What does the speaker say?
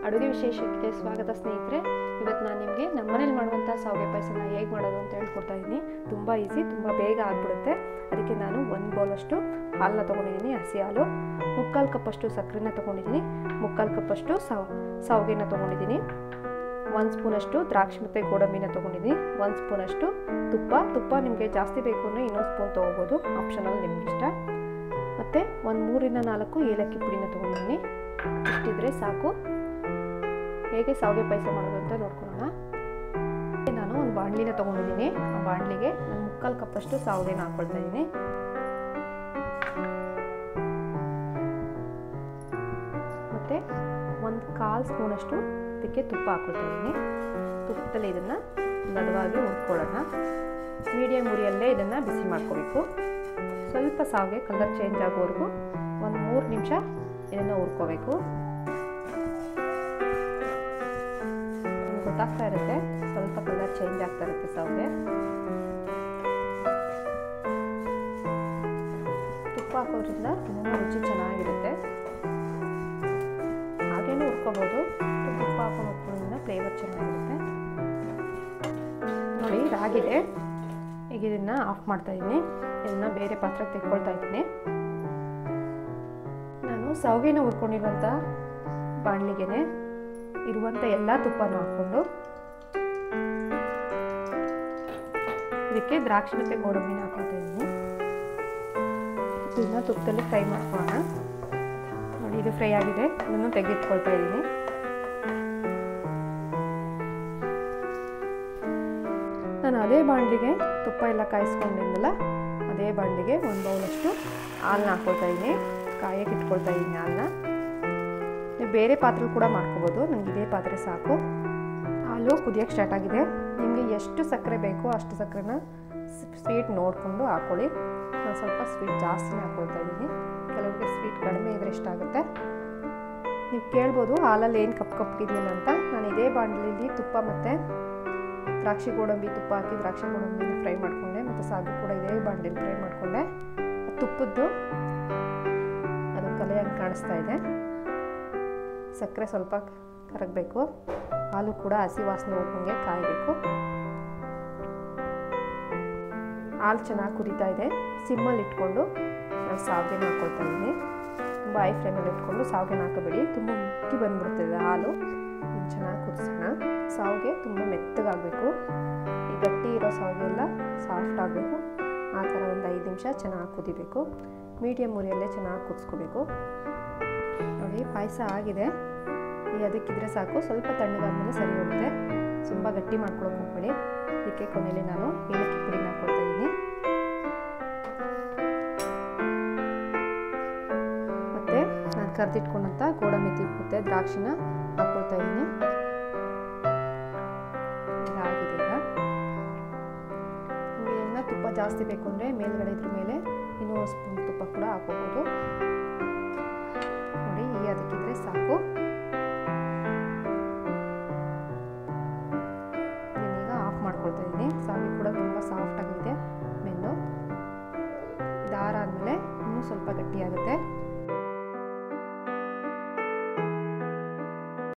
ಅಡುಗೆ ವಿಶೇಷಕ್ಕೆ ಸ್ವಾಗತ ಸ್ನೇಹಿತರೆ ಇವತ್ತು ನಾನು ನಿಮಗೆ ನಮ್ಮ ಮನೇಲಿ ಮಾಡುವಂಥ ಸಾವಿಗೆ ಪಾಯಸನ ಹೇಗೆ ಮಾಡೋದು ಅಂತ ಹೇಳ್ಕೊಡ್ತಾ ಇದ್ದೀನಿ ತುಂಬ ಈಸಿ ತುಂಬ ಬೇಗ ಆಗಿಬಿಡುತ್ತೆ ಅದಕ್ಕೆ ನಾನು ಒಂದು ಬೌಲಷ್ಟು ಹಾಲನ್ನ ತೊಗೊಂಡಿದ್ದೀನಿ ಹಸಿ ಹಾಲು ಮುಕ್ಕಾಲು ಕಪ್ಪಷ್ಟು ಸಕ್ಕರೆನ ತೊಗೊಂಡಿದ್ದೀನಿ ಮುಕ್ಕಾಲು ಕಪ್ಪಷ್ಟು ಸಾವ್ ಸಾವಿಗೆನ ತೊಗೊಂಡಿದ್ದೀನಿ ಒಂದು ಸ್ಪೂನಷ್ಟು ದ್ರಾಕ್ಷಿ ಮತ್ತು ಗೋಡಂಬಿನ ತೊಗೊಂಡಿದ್ದೀನಿ ಒಂದು ಸ್ಪೂನಷ್ಟು ತುಪ್ಪ ತುಪ್ಪ ನಿಮಗೆ ಜಾಸ್ತಿ ಬೇಕು ಅಂದರೆ ಇನ್ನೊಂದು ಸ್ಪೂನ್ ತೊಗೋಬೋದು ಆಪ್ಷನಲ್ ನಿಮಗಿಷ್ಟ ಮತ್ತು ಒಂದು ಮೂರಿಂದ ನಾಲ್ಕು ಏಲಕ್ಕಿ ಪುಡಿನ ತೊಗೊಂಡಿದ್ದೀನಿ ಇಷ್ಟಿದ್ರೆ ಸಾಕು ಹೇಗೆ ಸಾವಿಗೆ ಪಾಯಸ ಮಾಡೋದು ಅಂತ ನೋಡ್ಕೊಳ್ಳೋಣ ನಾನು ಒಂದು ಬಾಣಲಿನ ತೊಗೊಂಡಿದ್ದೀನಿ ಆ ಬಾಣಲಿಗೆ ನಾನು ಮುಕ್ಕಾಲು ಕಪ್ಪಷ್ಟು ಸಾವಿಗೆನ ಹಾಕ್ಕೊಳ್ತಾ ಇದ್ದೀನಿ ಮತ್ತು ಒಂದು ಕಾಲು ಸ್ಪೂನಷ್ಟು ಇದಕ್ಕೆ ತುಪ್ಪ ಹಾಕ್ಕೊಳ್ತಾ ಇದ್ದೀನಿ ತುಪ್ಪದಲ್ಲಿ ಇದನ್ನು ನಡುವಾಗಿ ಹುರ್ಕೊಳ್ಳೋಣ ಮೀಡಿಯಮ್ ಉರಿಯಲ್ಲೇ ಇದನ್ನು ಬಿಸಿ ಮಾಡ್ಕೋಬೇಕು ಸ್ವಲ್ಪ ಸಾವಿಗೆ ಕಲರ್ ಚೇಂಜ್ ಆಗೋವರೆಗೂ ಒಂದು ಮೂರು ನಿಮಿಷ ಇದನ್ನು ಹುರ್ಕೋಬೇಕು ಗೊತ್ತಾಗ್ತಾ ಇರುತ್ತೆ ಸ್ವಲ್ಪ ಕಲರ್ ಚೇಂಜ್ ಆಗ್ತಾ ಇರುತ್ತೆ ಸಾವಿಗೆ ತುಪ್ಪ ಹಾಕೋದ್ರಿಂದ ತುಂಬ ರುಚಿ ಚೆನ್ನಾಗಿರುತ್ತೆ ಹಾಗೇನೂ ಹುರ್ಕೋಬೋದು ತುಪ್ಪ ಹಾಕೊಂಡು ಹುರ್ಕೊಳ್ಳೋದ್ರಿಂದ ಫ್ಲೇವರ್ ಚೆನ್ನಾಗಿರುತ್ತೆ ನೋಡಿ ಇದಾಗಿದೆ ಈಗ ಇದನ್ನು ಆಫ್ ಮಾಡ್ತಾ ಇದ್ದೀನಿ ಇದನ್ನು ಬೇರೆ ಪಾತ್ರೆಗೆ ತೆಕ್ಕೊಳ್ತಾ ಇದ್ದೀನಿ ನಾನು ಸಾವಿಗೆನ ಹುರ್ಕೊಂಡಿರುವಂಥ ಬಾಣಲಿಗೆನೆ ಇರುವಂಥ ಎಲ್ಲ ತುಪ್ಪನೂ ಹಾಕ್ಕೊಂಡು ಇದಕ್ಕೆ ದ್ರಾಕ್ಷಿ ಮತ್ತು ಗೋಡಂಬಿನ ಹಾಕೊಳ್ತಾ ಇದ್ದೀನಿ ಇದನ್ನ ತುಪ್ಪದಲ್ಲಿ ಫ್ರೈ ಮಾಡ್ಕೊಳ್ಳೋಣ ನೋಡಿ ಇದು ಫ್ರೈ ಆಗಿದೆ ಇದನ್ನು ತೆಗೆದಿಟ್ಕೊಳ್ತಾ ಇದ್ದೀನಿ ನಾನು ಅದೇ ಬಾಣಲಿಗೆ ತುಪ್ಪ ಎಲ್ಲ ಕಾಯಿಸ್ಕೊಂಡಿದ್ದಲ್ಲ ಅದೇ ಬಾಣಲಿಗೆ ಒಂದು ಬೌಲಷ್ಟು ಹಾಲನ್ನ ಹಾಕ್ಕೊಳ್ತಾ ಇದ್ದೀನಿ ಕಾಯಕ್ಕೆ ಇಟ್ಕೊಳ್ತಾ ಇದ್ದೀನಿ ಹಾಲನ್ನ ನೀವು ಬೇರೆ ಪಾತ್ರೆ ಕೂಡ ಮಾಡ್ಕೋಬೋದು ನನಗೆ ಇದೇ ಪಾತ್ರೆ ಸಾಕು ಹಾಲು ಕುದಿಯೋಕ್ಕೆ ಸ್ಟಾರ್ಟ್ ಆಗಿದೆ ನಿಮಗೆ ಎಷ್ಟು ಸಕ್ಕರೆ ಬೇಕೋ ಅಷ್ಟು ಸಕ್ಕರೆನ ಸ್ವೀಟ್ ನೋಡಿಕೊಂಡು ಹಾಕ್ಕೊಳ್ಳಿ ನಾನು ಸ್ವಲ್ಪ ಸ್ವೀಟ್ ಜಾಸ್ತಿನೇ ಹಾಕ್ಕೊಳ್ತಾ ಇದ್ದೀನಿ ಕೆಲವರಿಗೆ ಸ್ವೀಟ್ ಕಡಿಮೆ ಇದ್ರೆ ಇಷ್ಟ ಆಗುತ್ತೆ ನೀವು ಕೇಳ್ಬೋದು ಹಾಲಲ್ಲಿ ಏನು ಕಪ್ ಕಪ್ಗಿದೆಯಲ್ಲ ಅಂತ ನಾನು ಇದೇ ಬಾಣಲಿಲಿ ತುಪ್ಪ ಮತ್ತು ದ್ರಾಕ್ಷಿ ಗೋಡಂಬಿ ತುಪ್ಪ ಹಾಕಿ ದ್ರಾಕ್ಷಿ ಗೋಡಂಬಿನ ಫ್ರೈ ಮಾಡಿಕೊಂಡೆ ಮತ್ತು ಸಾಗು ಕೂಡ ಇದೇ ಬಾಣಲಿಲಿ ಫ್ರೈ ಮಾಡಿಕೊಂಡೆ ತುಪ್ಪದ್ದು ಅದು ಕಲೆಯಾಗಿ ಕಾಣಿಸ್ತಾ ಇದೆ ಸಕ್ಕರೆ ಸ್ವಲ್ಪ ಕರಗಬೇಕು ಹಾಲು ಕೂಡ ಹಸಿ ವಾಸನೆ ಹೋಗಂಗೆ ಕಾಯಬೇಕು ಹಾಲು ಚೆನ್ನಾಗಿ ಕುದೀತಾ ಇದೆ ಸಿಮ್ಮಲ್ಲಿ ಇಟ್ಕೊಂಡು ನಾನು ಸಾವಿಗೆನ ಹಾಕ್ಕೊಳ್ತಾ ಇದ್ದೀನಿ ತುಂಬ ಐ ಫ್ಲೇಮಲ್ಲಿ ಇಟ್ಕೊಂಡು ಸಾವಿಗೆನ ಹಾಕಬೇಡಿ ತುಂಬ ಮುಕ್ಕಿ ಬಂದ್ಬಿಡ್ತದೆ ಹಾಲು ಚೆನ್ನಾಗಿ ಕುದಿಸೋಣ ಸಾವಿಗೆ ತುಂಬ ಮೆತ್ತಗಾಗಬೇಕು ಈ ಗಟ್ಟಿ ಇರೋ ಸಾವಿಗೆ ಎಲ್ಲ ಸಾಫ್ಟ್ ಆಗಬೇಕು ಆ ಥರ ಒಂದು ಐದು ನಿಮಿಷ ಚೆನ್ನಾಗಿ ಕುದಿಬೇಕು ಮೀಡಿಯಮ್ ಉರಿಯಲ್ಲೇ ಚೆನ್ನಾಗಿ ಕುದಿಸ್ಕೋಬೇಕು ನೋಡಿ ಪಾಯಸ ಆಗಿದೆ ಈಗ ಅದಕ್ಕಿದ್ರೆ ಸಾಕು ಸ್ವಲ್ಪ ತಣ್ಣಗಾದ್ಮೇಲೆ ಸರಿ ಹೋಗುತ್ತೆ ತುಂಬ ಗಟ್ಟಿ ಮಾಡ್ಕೊಳಕ್ಕೆ ಹೋಗ್ಬೇಡಿ ಇದಕ್ಕೆ ಕೊನೆಯಲ್ಲಿ ನಾನು ಏಲಕ್ಕಿ ಪುಡಿನ ಹಾಕ್ಕೊಳ್ತಾ ಇದ್ದೀನಿ ಮತ್ತು ನಾನು ಕರೆದಿಟ್ಕೊಂಡಂಥ ಗೋಡಂಬಿ ಮತ್ತು ದ್ರಾಕ್ಷಿನ ಹಾಕ್ಕೊಳ್ತಾ ಇದ್ದೀನಿ ಇದಾಗಿದೆ ಈಗ ನಿಮಗೆ ಇನ್ನೂ ತುಪ್ಪ ಜಾಸ್ತಿ ಬೇಕು ಅಂದರೆ ಮೇಲ್ಗಡೆ ಇದ್ರ ಮೇಲೆ ಇನ್ನೂ ಸ್ಪೂನ್ ತುಪ್ಪ ಕೂಡ ಹಾಕೋಬೋದು ನೋಡಿ ಈ ಅದಕ್ಕಿದ್ರೆ ಸಾಕು ಇದನ್ನೀಗ ಆಫ್ ಮಾಡ್ಕೊಳ್ತಾ ಇದ್ದೀನಿ ಸಾವಿಗೆ ಕೂಡ ತುಂಬ ಸಾಫ್ಟ್ ಆಗಿದೆ ಬೆಂದು ಇದಾರಾದಮೇಲೆ ಇನ್ನೂ ಸ್ವಲ್ಪ ಗಟ್ಟಿಯಾಗುತ್ತೆ